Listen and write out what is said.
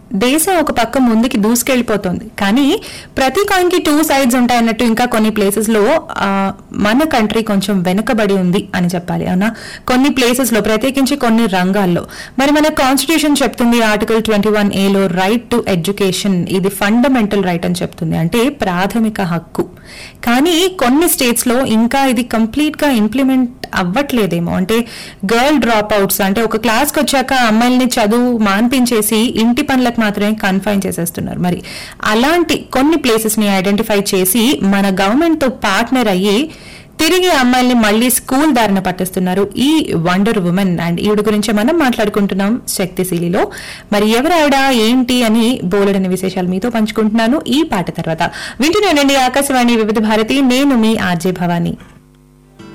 దేశం ఒక పక్క ముందుకి దూసుకెళ్లిపోతుంది కానీ ప్రతి కాయిన్ కి టూ సైడ్స్ ఉంటాయన్నట్టు ఇంకా కొన్ని ప్లేసెస్ లో ఆ, మన కంట్రీ కొంచెం వెనుకబడి ఉంది అని చెప్పాలి అవునా కొన్ని ప్లేసెస్ లో ప్రత్యేకించి కొన్ని రంగాల్లో మరి మన కాన్స్టిట్యూషన్ చెప్తుంది ఆర్టికల్ ట్వంటీ వన్ ఏలో రైట్ టు ఎడ్యుకేషన్ ఇది ఫండమెంటల్ రైట్ అని చెప్తుంది అంటే ప్రాథమిక హక్కు కానీ కొన్ని స్టేట్స్ లో ఇంకా ఇది కంప్లీట్ గా ఇంప్లిమెంట్ అవ్వట్లేదేమో అంటే గర్ల్ డ్రాప్ అవుట్స్ అంటే ఒక క్లాస్ కి వచ్చాక అమ్మాయిల్ని చదువు మాన్పించేసి ఇంటి పనులకు మాత్రమే కన్ఫైన్ చేసేస్తున్నారు మరి అలాంటి కొన్ని ప్లేసెస్ ని ఐడెంటిఫై చేసి మన గవర్నమెంట్ తో పార్ట్నర్ అయ్యి తిరిగి అమ్మాయిల్ని మళ్ళీ స్కూల్ దారిన పట్టిస్తున్నారు ఈ వండర్ ఉమెన్ అండ్ ఈవిడ గురించి మనం మాట్లాడుకుంటున్నాం శక్తిశీలిలో మరి ఎవరు ఆవిడ ఏంటి అని బోలెడని విశేషాలు మీతో పంచుకుంటున్నాను ఈ పాట తర్వాత వింటూనే ఉండండి ఆకాశవాణి వివిధ భారతి నేను మీ ఆర్జే భవానీ